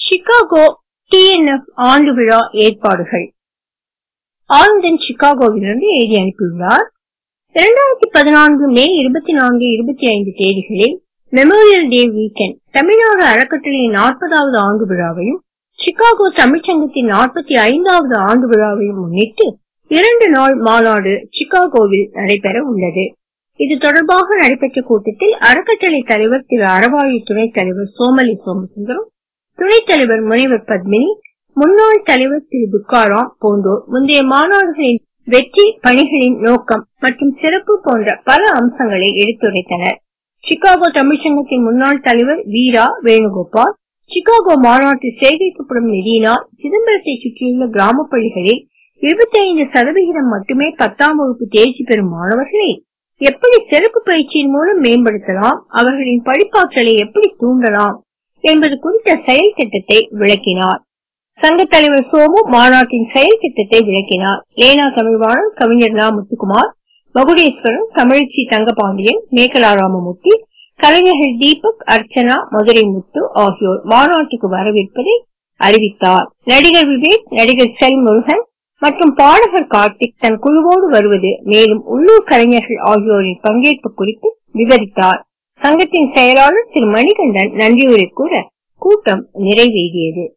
Chicago TNF ஆண்டு விழா ஏற்பாடுகள் ஆனந்தன் சிகாகோவிலிருந்து எழுதி அனுப்பியுள்ளார் இரண்டாயிரத்தி பதினான்கு மே இருபத்தி நான்கு இருபத்தி ஐந்து தேதிகளில் மெமோரியல் டே வீக்கெண்ட் தமிழ்நாடு அறக்கட்டளையின் நாற்பதாவது ஆண்டு விழாவையும் சிகாகோ தமிழ்ச்சங்கத்தின் நாற்பத்தி ஐந்தாவது ஆண்டு விழாவையும் முன்னிட்டு இரண்டு நாள் மாநாடு சிகாகோவில் நடைபெற உள்ளது இது தொடர்பாக நடைபெற்ற கூட்டத்தில் அறக்கட்டளை தலைவர் திரு அறவாழி துணைத் தலைவர் சோமலி சோமசுந்தரம் துணைத் தலைவர் முனைவர் பத்மினி முன்னாள் தலைவர் திரு துக்காராம் போன்றோர் முந்தைய மாநாடுகளின் வெற்றி பணிகளின் நோக்கம் மற்றும் சிறப்பு போன்ற பல அம்சங்களை எடுத்துரைத்தனர் சிகாகோ தமிழ்ச்சங்கத்தின் முன்னாள் தலைவர் வீரா வேணுகோபால் சிகாகோ மாநாட்டில் சேகரிக்கப்படும் நிதியினால் சிதம்பரத்தை சுற்றியுள்ள கிராம பள்ளிகளில் இருபத்தி ஐந்து சதவிகிதம் மட்டுமே பத்தாம் வகுப்பு தேர்ச்சி பெறும் மாணவர்களை எப்படி சிறப்பு பயிற்சியின் மூலம் மேம்படுத்தலாம் அவர்களின் படிப்பாற்றலை எப்படி தூண்டலாம் என்பது குறித்த செயல் திட்டத்தை விளக்கினார் சங்க தலைவர் சோமு மாநாட்டின் செயல் திட்டத்தை விளக்கினார் லேனா தமிழ்வாணன் கவிஞர் நா முத்துக்குமார் மகுடேஸ்வரன் தமிழச்சி தங்கபாண்டியன் மேகலா ராமமூர்த்தி கலைஞர்கள் தீபக் அர்ச்சனா மதுரை முத்து ஆகியோர் மாநாட்டுக்கு வரவேற்பதை அறிவித்தார் நடிகர் விவேக் நடிகர் செல் முருகன் மற்றும் பாடகர் கார்த்திக் தன் குழுவோடு வருவது மேலும் உள்ளூர் கலைஞர்கள் ஆகியோரின் பங்கேற்பு குறித்து விவரித்தார் சங்கத்தின் செயலாளர் திரு மணிகண்டன் நன்றியுரை கூற கூட்டம் நிறைவேறியது